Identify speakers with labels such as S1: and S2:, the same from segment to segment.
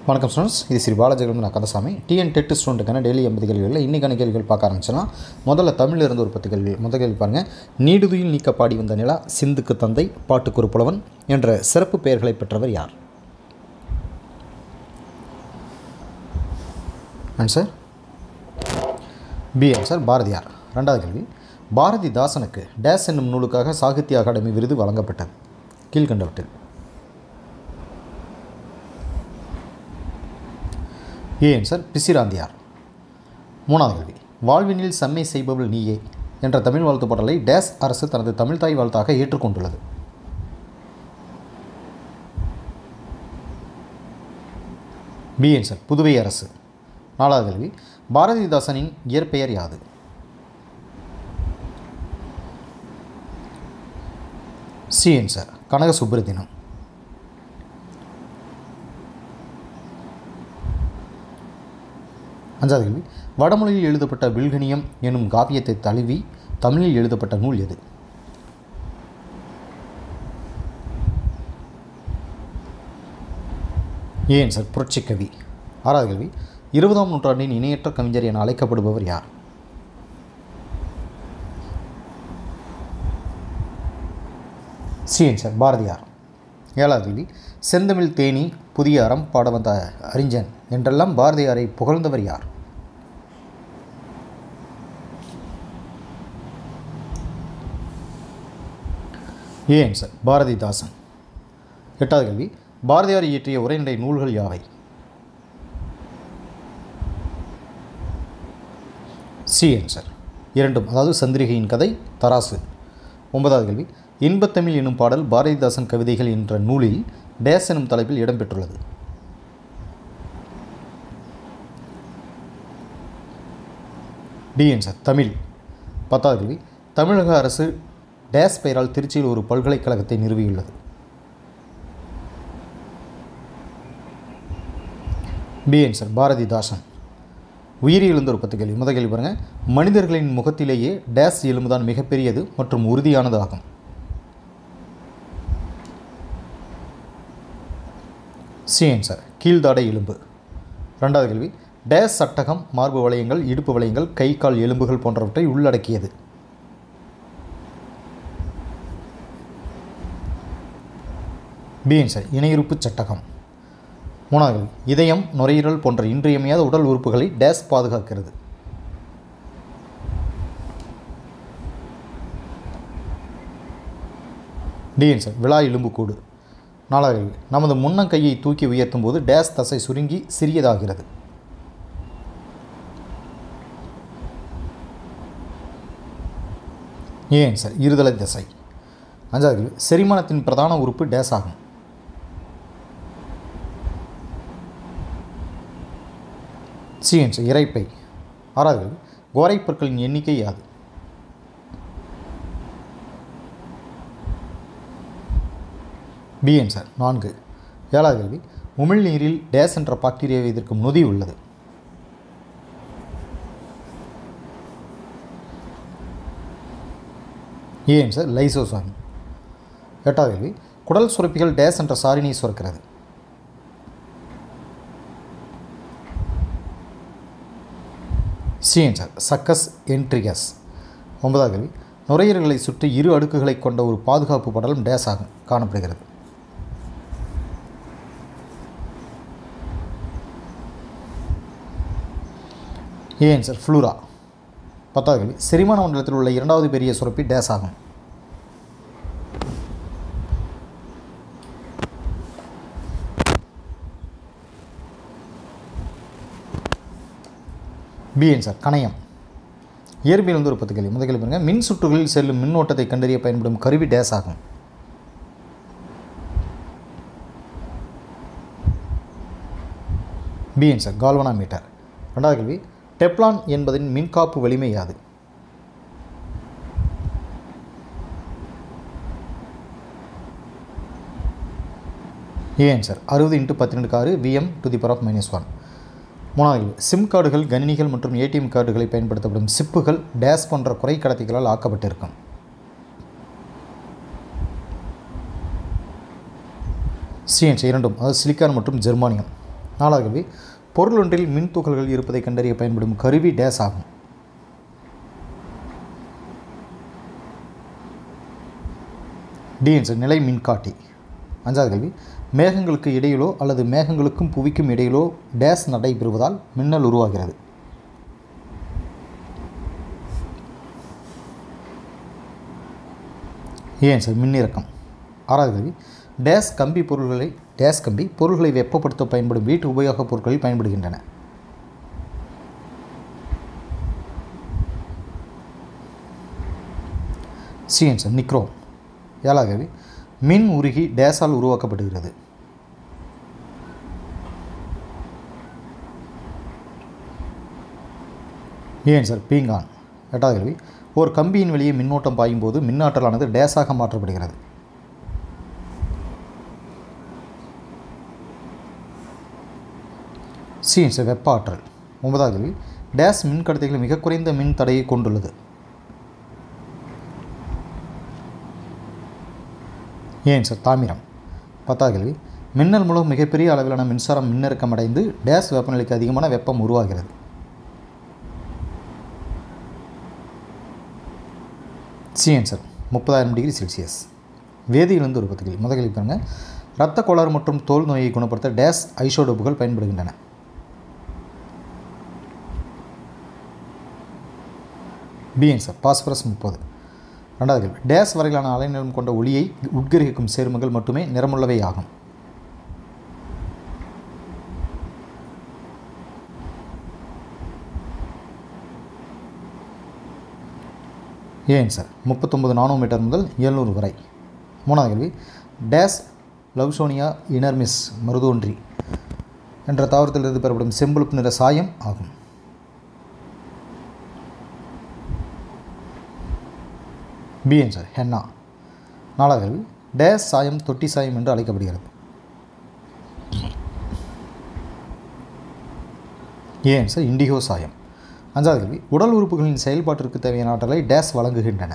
S1: வணக்கம் ஸ்டூடெண்ட்ஸ் இது ஸ்ரீ பாலாஜிகம் நான் கந்தசாமி டிஎன் டெட் ஸ்டூடெண்ட்டுக்கான டெய்லி எண்பது கேள்விகளில் இன்றைக்கான கேள்விகள் பார்க்க ஆரம்பிச்சலாம் முதல்ல தமிழில் இருந்து ஒரு பத்து கேள்வி முதல் கேள்வி பாருங்கள் நீடுதுயில் நீக்க பாடி வந்த நிலா சிந்துக்கு தந்தை பாட்டுக்கு ஒரு புலவன் என்ற சிறப்பு பெயர்களை பெற்றவர் யார் ஆன்சர் பி ஆன்சர் பாரதியார் ரெண்டாவது கேள்வி பாரதிதாசனுக்கு டேஸ் என்னும் நூலுக்காக சாகித்ய அகாடமி விருது வழங்கப்பட்டது கீழ்கண்டவற்றில் ஏ ஆன்சர் பிசிராந்தியார் மூணாவது கேள்வி வாழ்வினில் செம்மை செய்பவள் நீயே என்ற தமிழ் வாழ்த்து பாடலை டேஸ் அரசு தனது தமிழ் தாய் வாழ்த்தாக ஏற்றுக்கொண்டுள்ளது பி ஆன்சர் புதுவை அரசு நாலாவது கேள்வி பாரதிதாசனின் இயற்பெயர் யாது சி ஆன்சர் கனக சுப்ரதினம் அஞ்சாவது கேள்வி வடமொழியில் எழுதப்பட்ட வில்கணியம் எனும் காவியத்தை தழுவி தமிழில் எழுதப்பட்ட நூல் எது ஏன் சார் புரட்சிக்கவி ஆறாவது கேள்வி இருபதாம் நூற்றாண்டின் இணையற்ற கவிஞர் என அழைக்கப்படுபவர் யார் சி சார் பாரதியார் ஏழாவது கேள்வி செந்தமிழ் தேனி புதிய அறம் பாட வந்த அறிஞன் என்றெல்லாம் பாரதியாரை புகழ்ந்தவர் யார் ஏ ஆன்சர் பாரதிதாசன் எட்டாவது கேள்வி பாரதியார் இயற்றிய உரைநடை நூல்கள் யாவை சி ஆன்சர் இரண்டும் அதாவது சந்திரிகையின் கதை தராசு ஒன்பதாவது கேள்வி இன்பத்தமிழ் என்னும் பாடல் பாரதிதாசன் கவிதைகள் என்ற நூலில் டேஸ் எனும் தலைப்பில் இடம்பெற்றுள்ளது டி ஆன்சர் தமிழ் பத்தாவது கேள்வி தமிழக அரசு டேஸ் பெயரால் திருச்சியில் ஒரு பல்கலைக்கழகத்தை நிறுவியுள்ளது பி ஆன்சர் பாரதிதாசன் உயிரியல் ஒரு பத்து கேள்வி முதல் கேள்வி பாருங்கள் மனிதர்களின் முகத்திலேயே டேஸ் எலும்புதான் மிகப்பெரியது மற்றும் உறுதியானது ஆகும் சி ஆன்சர் கீழ்தாடை எலும்பு ரெண்டாவது கேள்வி டேஸ் சட்டகம் மார்பு வளையங்கள் இடுப்பு வளையங்கள் கை கால் எலும்புகள் போன்றவற்றை உள்ளடக்கியது பி ஆன்சர் இணையுறுப்பு சட்டகம் மூணாவது கேள்வி இதயம் நுரையீரல் போன்ற இன்றியமையாத உடல் உறுப்புகளை டேஸ் பாதுகாக்கிறது டி ஆன்சர் விழா எலும்புக்கூடு நாலாவது கேள்வி நமது முன்னங்கையை தூக்கி உயர்த்தும் போது டேஸ் தசை சுருங்கி சிறியதாகிறது ஏன் சார் இருதலை தசை அஞ்சாவது கேள்வி செரிமானத்தின் பிரதான உறுப்பு டேஸ் ஆகும் சிஎன்ஸ் இறைப்பை ஆறாவது கேள்வி கோரைப்பற்களின் எண்ணிக்கை யாது பி சார் நான்கு ஏழாவது கேள்வி உமிழ்நீரில் டேஸ் என்ற பாக்டீரியாவை எதிர்க்கும் நொதி உள்ளது ஏன் சார் லைசோசாம் எட்டாவது கேள்வி குடல் சுரப்பிகள் டேஸ் என்ற சாரினை சுரக்கிறது சிஎன் சார் சக்கஸ் என்ட்ரிகஸ் ஒன்பதாவது கேள்வி நுரையீரல்களை சுற்றி இரு அடுக்குகளை கொண்ட ஒரு பாதுகாப்பு படலம் டேஸ் ஆகும் காணப்படுகிறது ஏன் சார் ஃப்ளூரா பத்தாவது கேள்வி செரிமான மண்டலத்தில் உள்ள இரண்டாவது பெரிய சுரப்பி டேஸ் ஆகும் பிஎன் சார் கணையம் இயற்பியல் வந்து ஒரு பத்து கேள்வி முதல் கேள்வி பாருங்கள் மின் சுற்றுகளில் செல்லும் மின்னோட்டத்தை கண்டறிய பயன்படும் கருவி டேஸ் ஆகும் பிஎன் சார் கால்வனா மீட்டர் ரெண்டாவது கேள்வி டெப்லான் என்பதின் மின்காப்பு வலிமை யாது ஏன் சார் அறுபது இன்ட்டு பத்திரெண்டு ஆறு விஎம் to the power of minus one மூணாவது கேள்வி சிம் கார்டுகள் கணினிகள் மற்றும் ஏடிஎம் கார்டுகளை பயன்படுத்தப்படும் சிப்புகள் டேஸ் போன்ற குறை கடத்திகளால் ஆக்கப்பட்டிருக்கும் சிஎன்சி இரண்டும் அதாவது சிலிக்கான் மற்றும் ஜெர்மானியம் நாலாவது கேள்வி பொருளொன்றில் மின் துகள்கள் இருப்பதை கண்டறிய பயன்படும் கருவி டேஸ் ஆகும் டிஎன்ஸ் நிலை மின்காட்டி அஞ்சாவது கேள்வி மேகங்களுக்கு இடையிலோ அல்லது மேகங்களுக்கும் புவிக்கும் இடையிலோ டேஸ் நடைபெறுவதால் மின்னல் உருவாகிறது ஏன் சார் மின்னிறக்கம் ஆறாவது கேள்வி டேஸ் கம்பி பொருள்களை டேஸ் கம்பி பொருள்களை வெப்பப்படுத்த பயன்படும் வீட்டு உபயோகப் பொருட்களில் பயன்படுகின்றன சிஎன்ஸ் நிக்ரோம் ஏழாவது கேள்வி மின் உருகி டேஸால் உருவாக்கப்படுகிறது ஏன் சார் பீங்கான் எட்டாவது கேள்வி ஒரு கம்பியின் வெளியே மின்னோட்டம் பாயும் போது மின்னாற்றலானது டேஸாக மாற்றப்படுகிறது சீன்ஸ் வெப்ப ஆற்றல் ஒன்பதாவது கேள்வி டேஸ் மின்கடத்திகள் மிக குறைந்த மின் தடையை கொண்டுள்ளது ஏன் சார் தாமிரம் பத்தாவது கேள்வி மின்னல் மூலம் மிகப்பெரிய அளவிலான மின்சாரம் மின்னிறக்கம் அடைந்து டேஸ் வெப்பநிலைக்கு அதிகமான வெப்பம் உருவாகிறது சி ஆன்சர் முப்பதாயிரம் டிகிரி செல்சியஸ் வேதியிலிருந்து ஒரு பத்து கேள்வி முதல் கேள்வி பாருங்க இரத்த கோளாறு மற்றும் தோல் நோயை குணப்படுத்த டேஸ் ஐசோடோப்புகள் பயன்படுகின்றன பி ஆன்சர் பாஸ்பரஸ் முப்பது ரெண்டாவது கேள்வி டேஸ் வரையிலான அலைநிலம் கொண்ட ஒளியை உட்கிரகிக்கும் சேர்மங்கள் மட்டுமே நிறமுள்ளவை ஆகும் ஏன் சார் முப்பத்தொம்பது நானோமீட்டர் முதல் எழுநூறு வரை மூணாவது கேள்வி டேஸ் லவ்சோனியா இனர்மிஸ் மருதோன்றி என்ற தாவரத்திலிருந்து பெறப்படும் செம்பழுப்பு நிற சாயம் ஆகும் பிஎன் சார் ஹென்னா நாலாவது கேள்வி டேஸ் சாயம் தொட்டி சாயம் என்று அழைக்கப்படுகிறது ஏன் சார் இண்டிகோ சாயம் அஞ்சாவது கேள்வி உடல் உறுப்புகளின் செயல்பாட்டிற்கு தேவையான ஆற்றலை டேஸ் வழங்குகின்றன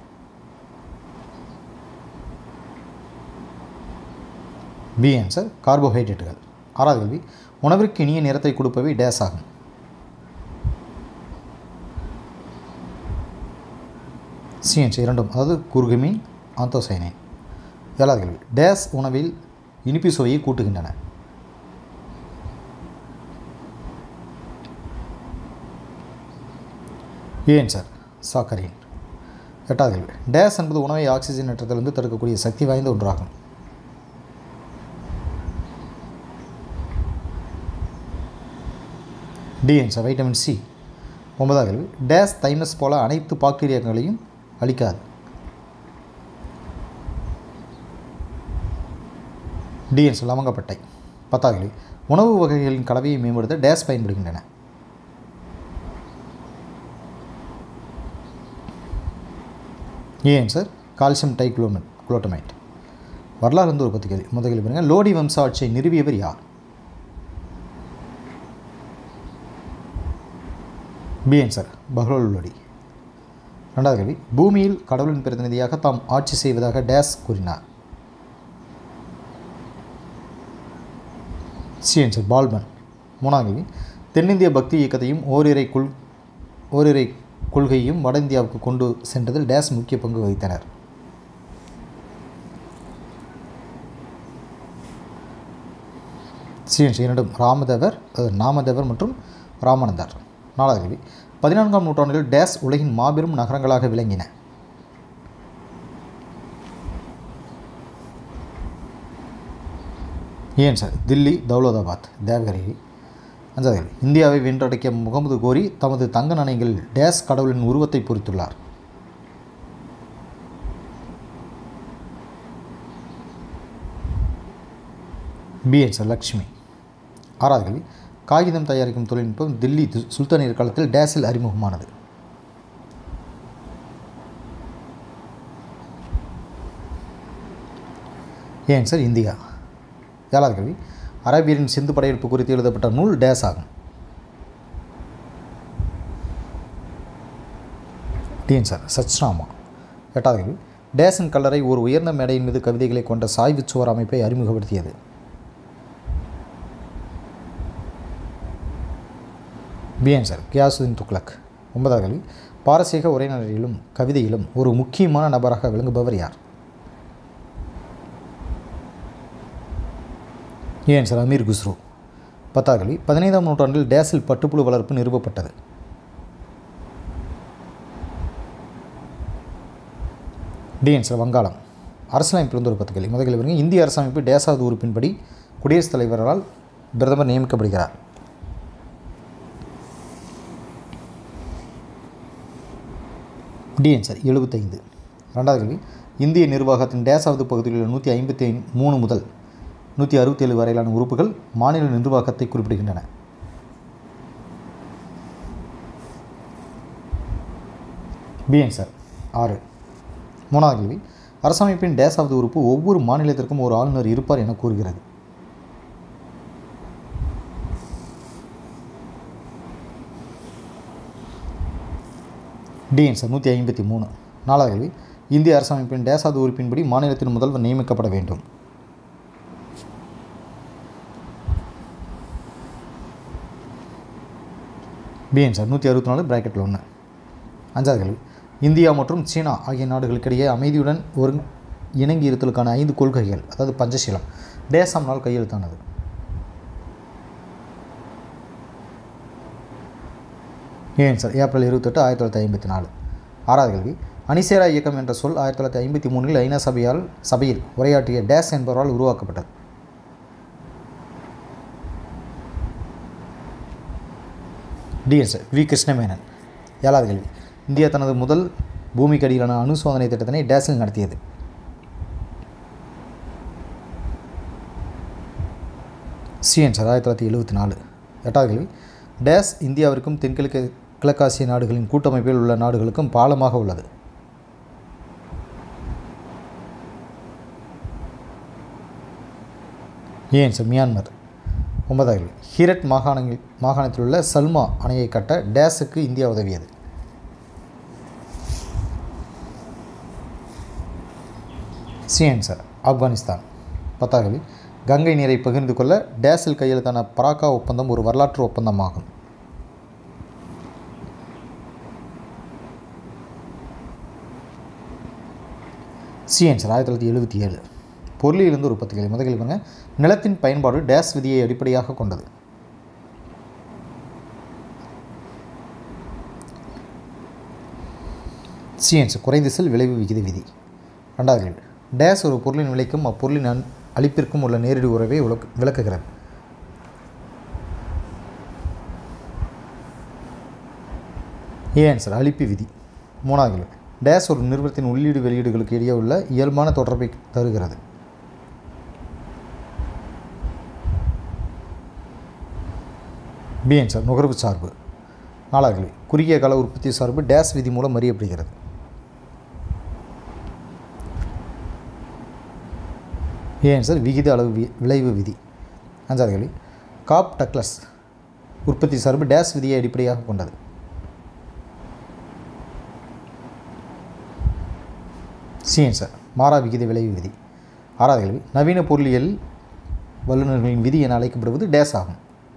S1: பி ஆன்சர் கார்போஹைட்ரேட்டுகள் ஆறாவது கேள்வி உணவிற்கு இனிய நிறத்தை கொடுப்பவை டேஸ் ஆகும் சி ஆன்சர் இரண்டும் அதாவது குர்குமின் ஆந்தோசைனைன் ஏழாவது கேள்வி டேஸ் உணவில் இனிப்பு சுவையை கூட்டுகின்றன ஏன் சார் சாக்கரின் எட்டாவது கேள்வி டேஸ் என்பது உணவை ஆக்சிஜன் ஏற்றத்திலிருந்து தடுக்கக்கூடிய சக்தி வாய்ந்த ஒன்றாகும் டிஎன் சார் வைட்டமின் சி ஒன்பதாவது கேள்வி டேஸ் தைமஸ் போல அனைத்து பாக்டீரியாக்களையும் அழிக்காது டிஎன்ஸ் லவங்கப்பட்டை பத்தாவது கேள்வி உணவு வகைகளின் கலவையை மேம்படுத்த டேஸ் பயன்படுகின்றன ஏன் சார் கால்சியம் டைக்ளோமெட் குளோட்டமைட் வரலாறு வந்து ஒரு பத்து கேள்வி முதல் கேள்வி பாருங்கள் லோடி வம்ச ஆட்சியை நிறுவியவர் யார் பிஎன் சார் பஹ்லோல் லோடி ரெண்டாவது கேள்வி பூமியில் கடவுளின் பிரதிநிதியாக தாம் ஆட்சி செய்வதாக டேஸ் கூறினார் சிஎன் சார் பால்பன் மூணாவது கேள்வி தென்னிந்திய பக்தி இயக்கத்தையும் ஓரிரை குள் ஓரிரை கொள்கையும் வட இந்தியாவுக்கு கொண்டு சென்றதில் டேஸ் முக்கிய பங்கு வகித்தனர் சிஎன் இரண்டும் ராமதேவர் அஹ், நாமதேவர் மற்றும் ராமானந்தர் நாலாவது கேள்வி பதினான்காம் நூற்றாண்டில் டேஸ் உலகின் மாபெரும் நகரங்களாக விளங்கின ஏன் சார் தில்லி தௌலதாபாத் தேவகிரி அஞ்சாவது கேள்வி இந்தியாவை வென்றடக்கிய முகமது கோரி தமது தங்க நாணயங்களில் டேஸ் கடவுளின் உருவத்தை பொறித்துள்ளார் பிஎன் சார் லக்ஷ்மி ஆறாவது கேள்வி காகிதம் தயாரிக்கும் தொழில்நுட்பம் தில்லி து- சுல்தானியர் காலத்தில் டேஸில் அறிமுகமானது ஏன் சார் இந்தியா ஏழாவது கேள்வி அரேபியரின் சிந்து படையெடுப்பு குறித்து எழுதப்பட்ட நூல் டேஸ் ஆகும் டிஎன் சார் சச்ராமா எட்டாவது கேள்வி டேசன் கல்லறை ஒரு உயர்ந்த மேடையின் மீது கவிதைகளை கொண்ட சாய்வுச் சுவர் அமைப்பை அறிமுகப்படுத்தியது பி ஆன்சர் கியாசுதீன் துக்ளக் ஒன்பதாவது கேள்வி பாரசீக உரைநடையிலும் கவிதையிலும் ஒரு முக்கியமான நபராக விளங்குபவர் யார் ஏ ஆன்சர் அமீர் குஸ்ரு பத்தாவது கேள்வி பதினைந்தாம் நூற்றாண்டில் டேஸில் பட்டுப்புழு வளர்ப்பு நிறுவப்பட்டது டி ஆன்சர் வங்காளம் அரசியலமைப்பிலிருந்து ஒரு பத்து கேள்வி முதல் கேள்வி பாருங்க இந்திய அரசமைப்பு டேசாவது உறுப்பின்படி குடியரசுத் தலைவரால் பிரதமர் நியமிக்கப்படுகிறார் டி ஆன்சர் எழுபத்தைந்து ரெண்டாவது கேள்வி இந்திய நிர்வாகத்தின் டேசாவது பகுதியில் நூற்றி ஐம்பத்தி மூணு முதல் நூற்றி அறுபத்தேழு வரையிலான உறுப்புகள் மாநில நிர்வாகத்தை குறிப்பிடுகின்றன பி ஆன்சர் ஆறு மூணாவது கேள்வி அரசமைப்பின் டேசாவது உறுப்பு ஒவ்வொரு மாநிலத்திற்கும் ஒரு ஆளுநர் இருப்பார் என கூறுகிறது டி ஆன்சர் நூற்றி ஐம்பத்தி மூணு நாலாவது கேள்வி இந்திய அரசமைப்பின் டேசாவது உறுப்பின்படி மாநிலத்தின் முதல்வர் நியமிக்கப்பட வேண்டும் பி ஆன்சர் நூற்றி அறுபத்தி நாலு ப்ராக்கெட்டில் ஒன்று அஞ்சாவது கேள்வி இந்தியா மற்றும் சீனா ஆகிய நாடுகளுக்கிடையே அமைதியுடன் ஒரு இணங்கி இருத்தலுக்கான ஐந்து கொள்கைகள் அதாவது பஞ்சசீலம் டேசம் நாள் கையெழுத்தானது ஏன் சார் ஏப்ரல் இருபத்தெட்டு ஆயிரத்தி தொள்ளாயிரத்தி ஐம்பத்தி நாலு ஆறாவது கேள்வி அணிசேரா இயக்கம் என்ற சொல் ஆயிரத்தி தொள்ளாயிரத்தி ஐம்பத்தி மூணில் ஐநா சபையால் சபையில் உரையாற்றிய டேஸ் என்பவரால் உருவாக்கப்பட்டது டிஎஸ் வி கிருஷ்ணமேனன் ஏழாவது கேள்வி இந்தியா தனது முதல் பூமிக்கு அடியிலான அணு சோதனை திட்டத்தினை டேஸில் நடத்தியது சிஎன்சர் ஆயிரத்தி தொள்ளாயிரத்தி எழுபத்தி நாலு எட்டாவது கேள்வி டேஸ் இந்தியாவிற்கும் தென்கிழக்கு கிழக்காசிய நாடுகளின் கூட்டமைப்பில் உள்ள நாடுகளுக்கும் பாலமாக உள்ளது ஏன் சார் மியான்மர் ஒன்பதாவது கேள்வி ஹீரட் மாகாணங்கள் மாகாணத்தில் உள்ள சல்மா அணையை கட்ட டேஸுக்கு இந்தியா உதவியது சி ஆன்சர் ஆப்கானிஸ்தான் பத்தாவது கேள்வி கங்கை நீரை பகிர்ந்து கொள்ள டேஸில் கையெழுத்தான பராக்கா ஒப்பந்தம் ஒரு வரலாற்று ஒப்பந்தமாகும் சி ஆன்சர் ஆயிரத்தி தொள்ளாயிரத்தி எழுபத்தி ஏழு பொருளிலிருந்து ஒரு பத்து கேள்வி முதல் கேள்வி பாருங்க நிலத்தின் பயன்பாடு டேஸ் விதியை அடிப்படையாக கொண்டது சி ஆன்சர் குறைந்த செல் விளைவு விகித விதி ரெண்டாவது கேள்வி டேஸ் ஒரு பொருளின் விலைக்கும் அப்பொருளின் அன் அளிப்பிற்கும் உள்ள நேரடி உறவை விளக்கு விளக்குகிறது ஏ ஆன்சர் அளிப்பு விதி மூணாவது கேள்வி டேஸ் ஒரு நிறுவனத்தின் உள்ளீடு வெளியீடுகளுக்கு இடையே உள்ள இயல்பான தொடர்பை தருகிறது பி ஆன்சர் நுகர்வு சார்பு நாலாவது கேள்வி குறுகிய கால உற்பத்தி சார்பு டேஸ் விதி மூலம் அறியப்படுகிறது ஏ ஆன்சர் விகித அளவு வி விளைவு விதி அஞ்சாவது கேள்வி காப் டக்ளஸ் உற்பத்தி சார்பு டேஸ் விதியை அடிப்படையாக கொண்டது சி ஆன்சர் மாறா விகித விளைவு விதி ஆறாவது கேள்வி நவீன பொருளியல் வல்லுநர்களின் விதி என அழைக்கப்படுவது டேஸ் ஆகும்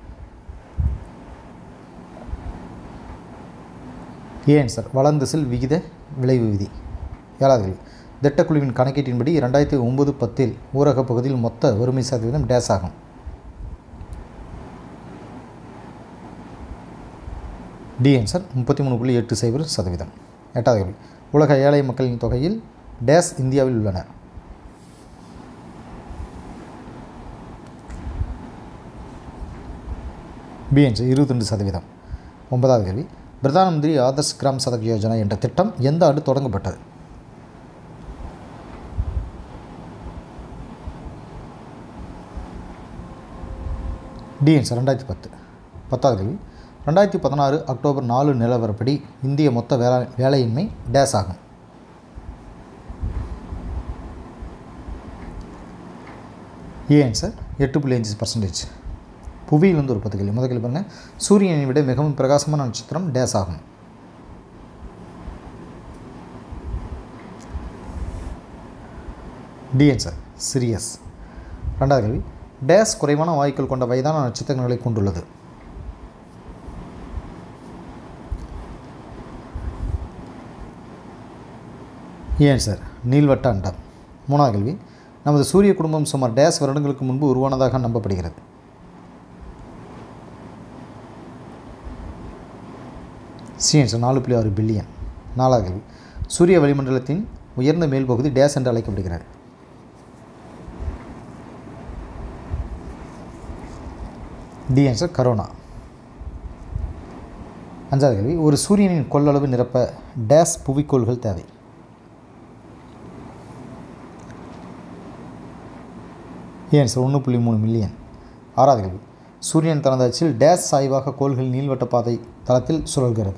S1: ஏ ஆன்சர் வளர்ந்த செல் விகித விளைவு விதி ஏழாவது கேள்வி திட்டக்குழுவின் கணக்கீட்டின்படி ரெண்டாயிரத்தி ஒம்பது பத்தில் ஊரக பகுதியில் மொத்த வறுமை சதவீதம் டேஸ் ஆகும் டி ஆன்சர் முப்பத்தி மூணு புள்ளி எட்டு சைபர் சதவீதம் எட்டாவது கேள்வி உலக ஏழை மக்களின் தொகையில் டேஸ் இந்தியாவில் உள்ளன பி ஆன்சர் இருபத்தெண்டு சதவீதம் ஒன்பதாவது கேள்வி பிரதான மந்திரி ஆதர்ஷ் கிராம் சதக் யோஜனா என்ற திட்டம் எந்த ஆண்டு தொடங்கப்பட்டது டிஎன்ஸ் ரெண்டாயிரத்தி பத்து பத்தாவது கேள்வி ரெண்டாயிரத்தி பதினாறு அக்டோபர் நாலு நிலவரப்படி இந்திய மொத்த வேலை வேலையின்மை டேஸ் ஆகும் ஏ ஆன்சர் எட்டு புள்ளி அஞ்சு பர்சன்டேஜ் புவியிலிருந்து ஒரு பத்து கேள்வி முதல் கேள்வி பாருங்கள் சூரியனை விட மிகவும் பிரகாசமான நட்சத்திரம் டேஸ் ஆகும் டி ஆன்சர் சிரியஸ் ரெண்டாவது கேள்வி டேஸ் குறைவான வாயுக்கள் கொண்ட வயதான நட்சத்திரங்களை கொண்டுள்ளது ஏன் சார் நீள்வட்ட அண்டம் மூணாவது கேள்வி நமது சூரிய குடும்பம் சுமார் டேஸ் வருடங்களுக்கு முன்பு உருவானதாக நம்பப்படுகிறது சிஎன்ஸ் நாலு புள்ளி ஆறு பில்லியன் நாலாவது கேள்வி சூரிய வளிமண்டலத்தின் உயர்ந்த மேல் பகுதி டேஸ் என்று அழைக்கப்படுகிறது டி ஆன்சர் கரோனா அஞ்சாவது கேள்வி ஒரு சூரியனின் கொள்ளளவு நிரப்ப டேஸ் புவிக்கோள்கள் தேவை ஏன் சார் ஒன்று புள்ளி மூணு மில்லியன் ஆறாவது கேள்வி சூரியன் தனது அச்சில் டேஸ் சாய்வாக கோள்கள் நீள்வட்ட பாதை தளத்தில் சுழல்கிறது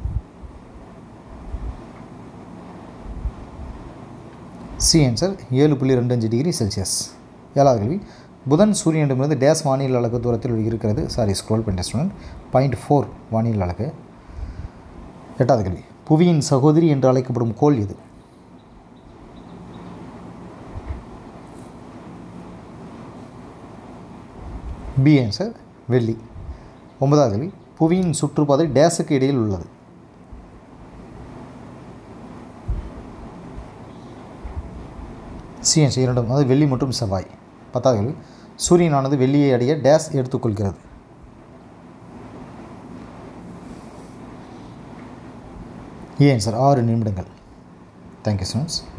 S1: சி ஆன்சர் ஏழு புள்ளி ரெண்டு அஞ்சு டிகிரி செல்சியஸ் ஏழாவது கேள்வி புதன் சூரியனிடமிருந்து டேஸ் வானியல் அலகு தூரத்தில் இருக்கிறது சாரி ஸ்க்ரோல் பண்ணிட்டேன் ஸ்டூடெண்ட் பாயிண்ட் ஃபோர் வானியல் அலகு எட்டாவது கேள்வி புவியின் சகோதரி என்று அழைக்கப்படும் கோள் எது பி ஆன்சர் வெள்ளி ஒன்பதாவது கேள்வி புவியின் சுற்றுப்பாதை டேஸுக்கு இடையில் உள்ளது சி ஆன்சர் இரண்டும் அதாவது வெள்ளி மற்றும் செவ்வாய் பத்தாவது கேள்வி சூரியனானது வெள்ளியை அடைய டேஸ் எடுத்துக்கொள்கிறது ஏன் சார் ஆறு நிமிடங்கள் தேங்க்யூ ஸ்டூடெண்ட்ஸ்